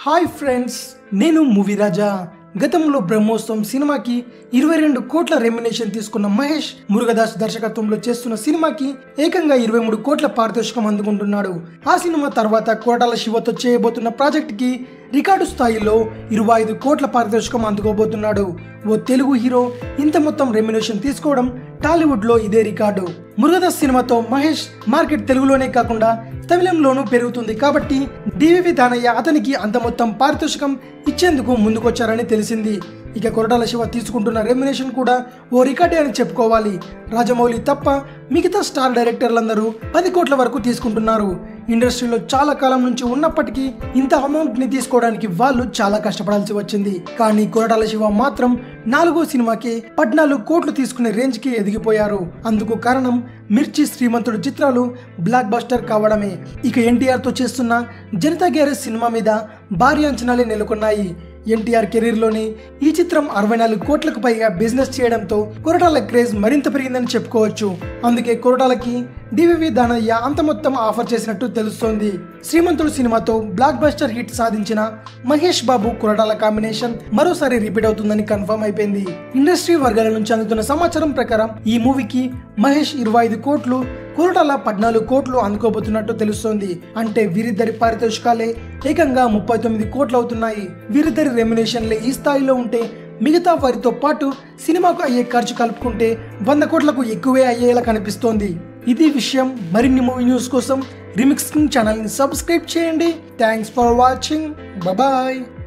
hi friends నేను movie Raja గతంలో బ్రహ్మోత్సవం సినిమాకి ఇరవై రెండు కోట్ల రెమ్యునేషన్ తీసుకున్న మహేష్ మురుగదాస్ దర్శకత్వంలో చేస్తున్న సినిమాకి ఏకంగా ఇరవై మూడు కోట్ల పారితోషికం అందుకుంటున్నాడు ఆ సినిమా తర్వాత కోటాల శివతో చేయబోతున్న ప్రాజెక్ట్ కి రికార్డు స్థాయిలో ఇరవై ఐదు కోట్ల పారితోషికం అందుకోబోతున్నాడు ఓ తెలుగు హీరో ఇంత మొత్తం రెమ్యునేషన్ తీసుకోవడం టాలీవుడ్ లో ఇదే రికార్డు మురుగదాస్ సినిమాతో మహేష్ మార్కెట్ తెలుగులోనే కాకుండా తమిళంలోనూ పెరుగుతుంది కాబట్టి డివివి దానయ్య అతనికి అంత మొత్తం పారితోషికం ఇచ్చేందుకు ముందుకొచ్చారని తెలిసింది ఇక కొరటాల శివ తీసుకుంటున్న రెమ్యునేషన్ కూడా ఓ రికార్డే అని చెప్పుకోవాలి రాజమౌళి తప్ప మిగతా స్టార్ డైరెక్టర్లందరూ పది కోట్ల వరకు తీసుకుంటున్నారు ఇండస్ట్రీలో చాలా కాలం నుంచి ఉన్నప్పటికీ ఇంత అమౌంట్ ని తీసుకోవడానికి వాళ్ళు చాలా కష్టపడాల్సి వచ్చింది కానీ కొరటాల శివ మాత్రం నాలుగో సినిమాకి పద్నాలుగు కోట్లు తీసుకునే రేంజ్ కి ఎదిగిపోయారు అందుకు కారణం మిర్చి శ్రీమంతుడు చిత్రాలు బ్లాక్ బస్టర్ కావడమే ఇక ఎన్టీఆర్ తో చేస్తున్న జనతా గ్యారేజ్ సినిమా మీద భారీ అంచనాలే నెలకొన్నాయి ఎన్టీఆర్ కెరీర్లోని ఈ చిత్రం అరవై నాలుగు కోట్లకు పైగా బిజినెస్ చేయడంతో కొరటాల క్రేజ్ మరింత పెరిగిందని చెప్పుకోవచ్చు అందుకే కొరటాలకి డివివి దానయ్య అంత మొత్తం ఆఫర్ చేసినట్టు తెలుస్తోంది శ్రీమంతుడు సినిమాతో బ్లాక్ బస్టర్ హిట్ సాధించిన మహేష్ బాబు కొరటాల కాంబినేషన్ మరోసారి రిపీట్ అవుతుందని కన్ఫర్మ్ అయిపోయింది ఇండస్ట్రీ వర్గాల నుంచి అందుతున్న సమాచారం ప్రకారం ఈ మూవీకి మహేష్ ఇరవై ఐదు కోట్లు కొరటాల పద్నాలుగు కోట్లు అందుకోబోతున్నట్టు తెలుస్తోంది అంటే వీరిద్దరి పారితోషికాలే ఏకంగా ముప్పై తొమ్మిది కోట్లు అవుతున్నాయి వీరిద్దరి రెమ్యునేషన్లే ఈ స్థాయిలో ఉంటే మిగతా వారితో పాటు సినిమాకు అయ్యే ఖర్చు కలుపుకుంటే వంద కోట్లకు ఎక్కువే అయ్యేలా కనిపిస్తోంది ఇది విషయం మరిన్ని మూవీ న్యూస్ కోసం రిమిక్స్ ఛానల్ని సబ్స్క్రైబ్ చేయండి థ్యాంక్స్ ఫర్ వాచింగ్ బాయ్